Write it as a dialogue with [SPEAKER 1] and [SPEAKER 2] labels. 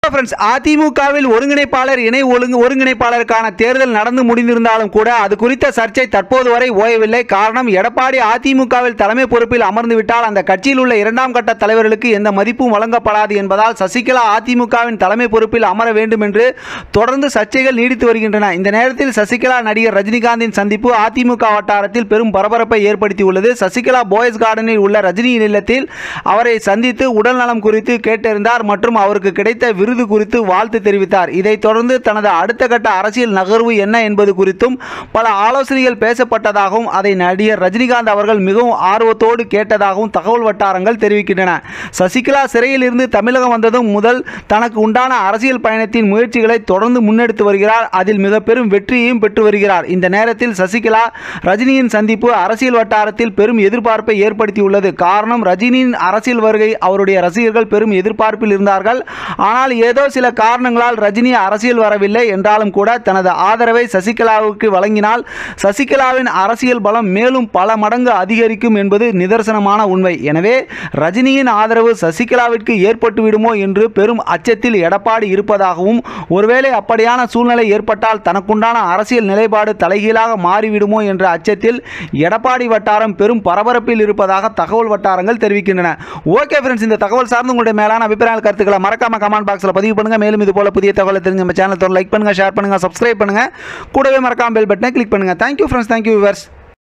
[SPEAKER 1] friends அதிமுகவில் ஒருங்கிணைப்பாளர் இணை ஒழுங்கு ஒருங்கிணைப்பாளருக்கான தேர்தல் நடந்து முடிந்திருந்தாலும் கூட அது குறித்த சர்ச்சை தற்போது வரை ஓயவில்லை காரணம் எடப்பாடி அதிமுகவில் தலைமை பொறுப்பில் அமர்ந்து விட்டால் அந்த கட்சியில் உள்ள இரண்டாம் கட்ட தலைவர்களுக்கு எந்த மதிப்பும் வழங்கப்படாது என்பதால் சசிகலா அதிமுகவின் தலைமை பொறுப்பில் அமர வேண்டும் என்று தொடர்ந்து சர்ச்சைகள் நீடித்து வருகின்றன இந்த நேரத்தில் சசிகலா நடிகர் ரஜினிகாந்தின் சந்திப்பு அதிமுக வட்டாரத்தில் பெரும் பரபரப்பை ஏற்படுத்தியுள்ளது சசிகலா போயஸ் கார்டனில் உள்ள ரஜினியின் இல்லத்தில் அவரை சந்தித்து உடல் நலம் குறித்து கேட்டறிந்தார் மற்றும் அவருக்கு கிடைத்த விருது குறித்து வாழ்த்து தெரிவித்தார் இதைத் தொடர்ந்து தனது அடுத்த கட்ட அரசியல் நகர்வு என்ன என்பது குறித்தும் பல ஆலோசனைகள் பேசப்பட்டதாகவும் அதை நடிகர் ரஜினிகாந்த் அவர்கள் மிகவும் ஆர்வத்தோடு கேட்டதாகவும் தகவல் வட்டாரங்கள் தெரிவிக்கின்றன சசிகலா சிறையில் இருந்து தமிழகம் வந்ததும் முதல் தனக்கு உண்டான அரசியல் பயணத்தின் முயற்சிகளை தொடர்ந்து முன்னெடுத்து வருகிறார் அதில் மிக பெரும் வெற்றியையும் பெற்று வருகிறார் இந்த நேரத்தில் சசிகலா ரஜினியின் சந்திப்பு அரசியல் வட்டாரத்தில் பெரும் எதிர்பார்ப்பை ஏற்படுத்தியுள்ளது காரணம் ரஜினியின் அரசியல் வருகை அவருடைய ரசிகர்கள் பெரும் எதிர்பார்ப்பில் இருந்தார்கள் ஆனால் ஏதோ சில காரணங்களால் ரஜினி அரசியல் வரவில்லை என்றாலும் கூட தனது ஆதரவை சசிகலாவுக்கு வழங்கினால் சசிகலாவின் அரசியல் பலம் மேலும் பல மடங்கு அதிகரிக்கும் என்பது நிதர்சனமான உண்மை எனவே ரஜினியின் ஆதரவு சசிகலாவிற்கு ஏற்பட்டு விடுமோ என்று பெரும் அச்சத்தில் எடப்பாடி இருப்பதாகவும் ஒருவேளை அப்படியான சூழ்நிலை ஏற்பட்டால் தனக்குண்டான அரசியல் நிலைப்பாடு தலைகீழாக மாறிவிடுமோ என்ற அச்சத்தில் எடப்பாடி வட்டாரம் பெரும் பரபரப்பில் இருப்பதாக தகவல் வட்டாரங்கள் தெரிவிக்கின்றன ஓகே ஃப்ரெண்ட்ஸ் இந்த தகவல் சார்ந்து உங்களுடைய மேலான அபிப்பிராய கருத்துக்களை மறக்காம கமெண்ட் பாக்ஸில் பதிவு பண்ணுங்க மேலும் இது போல புதிய தகவலை தெரிஞ்சு நம்ம சேனல் லைக் பண்ணுங்க ஷேர் பண்ணுங்க சப்ஸ்கிரைப் பண்ணுங்க கூடவே மறக்காம பெல் பட்டனை கிளிக் பண்ணுங்க தேங்க்யூ ஃப்ரெண்ட்ஸ் தேங்க்யூ விவர்ஸ்